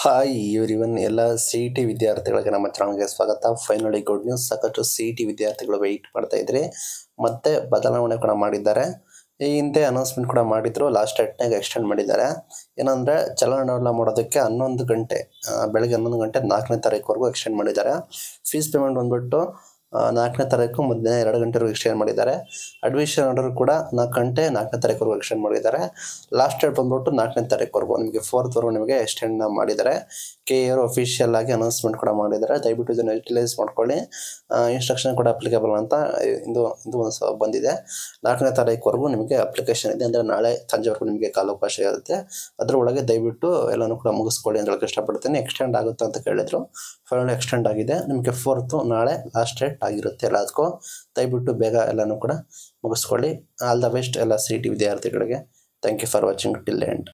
hi ಇವರಿವನ್ ಎಲ್ಲ C E T ವಿದ್ಯಾರ್ಥಿಗಳಿಗೆ ನಮ್ಮ ಚಾನಲ್ಗೆ ಸ್ವಾಗತ ಫೈನಲಿ ಗುಡ್ ನ್ಯೂಸ್ ಸಾಕಷ್ಟು ಸಿ ಇ ಟಿ ವಿದ್ಯಾರ್ಥಿಗಳು ವೆಯ್ಟ್ ಮಾಡ್ತಾ ಇದ್ರಿ ಮತ್ತೆ ಬದಲಾವಣೆ ಕೂಡ ಮಾಡಿದ್ದಾರೆ ಈ ಹಿಂದೆ ಅನೌನ್ಸ್ಮೆಂಟ್ ಕೂಡ ಮಾಡಿದ್ರು ಲಾಸ್ಟ್ ಡೇಟ್ನಾಗ ಎಕ್ಸ್ಟೆಂಡ್ ಮಾಡಿದ್ದಾರೆ ಏನಂದ್ರೆ ಚಲನವಲನ ಮಾಡೋದಕ್ಕೆ ಹನ್ನೊಂದು ಗಂಟೆ ಆ, ಬೆಳಗ್ಗೆ ಹನ್ನೊಂದು ಗಂಟೆ ನಾಲ್ಕನೇ ತಾರೀಕುವರೆಗೂ ಎಕ್ಸ್ಟೆಂಡ್ ಮಾಡಿದ್ದಾರೆ ಫೀಸ್ ಪೇಮೆಂಟ್ ಬಂದ್ಬಿಟ್ಟು ಆ, ನಾಲ್ಕನೇ ತಾರೀಕು ಮಧ್ಯಾಹ್ನ ಎರಡು ಗಂಟೆವರೆಗೂ ಎಕ್ಸ್ಟೆಂಡ್ ಮಾಡಿದ್ದಾರೆ ಅಡ್ಮಿಷನ್ ಆರ್ಡರ್ ಕೂಡ ನಾಲ್ಕು ಗಂಟೆ ನಾಲ್ಕನೇ ತಾರೀಕುವರೆಗೂ ಎಕ್ಸ್ಟೆಂಡ್ ಮಾಡಿದ್ದಾರೆ ಲಾಸ್ಟ್ ಡೇಟ್ ಬಂದ್ಬಿಟ್ಟು ನಾಲ್ಕನೇ ತಾರೀಕುವರೆಗೂ ನಿಮಗೆ ಫೋರ್ತ್ವರೆಗೂ ನಿಮಗೆ ಎಕ್ಸ್ಟೆಂಡ್ ಮಾಡಿದ್ದಾರೆ ಕೆ ಅವರು ಅಫಿಷಿಯಲ್ ಆಗಿ ಅನೌನ್ಸ್ಮೆಂಟ್ ಕೂಡ ಮಾಡಿದ್ದಾರೆ ದಯವಿಟ್ಟು ಇದನ್ನು ಯುಟಿಲೈಸ್ ಮಾಡ್ಕೊಳ್ಳಿ ಇನ್ಸ್ಟ್ರಕ್ಷನ್ ಕೂಡ ಅಪ್ಲಿಕೇಬಲ್ ಅಂತ ಇದು ಇದು ಒಂದು ಸ- ಬಂದಿದೆ ನಾಲ್ಕನೇ ತಾರೀಕುವರೆಗೂ ನಿಮಗೆ ಅಪ್ಲಿಕೇಶನ್ ಇದೆ ಅಂದರೆ ನಾಳೆ ಸಂಜೆವರೆಗೂ ನಿಮಗೆ ಕಾಲಾವಕಾಶ ಇರುತ್ತೆ ಅದರೊಳಗೆ ದಯವಿಟ್ಟು ಎಲ್ಲನೂ ಕೂಡ ಮುಗಿಸ್ಕೊಳ್ಳಿ ಅಂತ ಹೇಳಕ್ಕೆ ಇಷ್ಟಪಡ್ತೀನಿ ಎಕ್ಸ್ಟೆಂಡ್ ಆಗುತ್ತೆ ಅಂತ ಕೇಳಿದ್ರು ಫೈನಲ್ ಎಕ್ಸ್ಟೆಂಡ್ ಆಗಿದೆ ನಿಮಗೆ ಫೋರ್ತು ನಾಳೆ ಲಾಸ್ಟ್ ಡೇಟ್ ಆಗಿರುತ್ತೆ ಎಲ್ಲದಕ್ಕೂ ದಯವಿಟ್ಟು ಬೇಗ ಎಲ್ಲನೂ ಕೂಡ ಮುಗಿಸ್ಕೊಳ್ಳಿ ಆಲ್ ದ ಬೆಸ್ಟ್ ಎಲ್ಲ ಸಿ ಟಿ ವಿದ್ಯಾರ್ಥಿಗಳಿಗೆ thank you for watching till end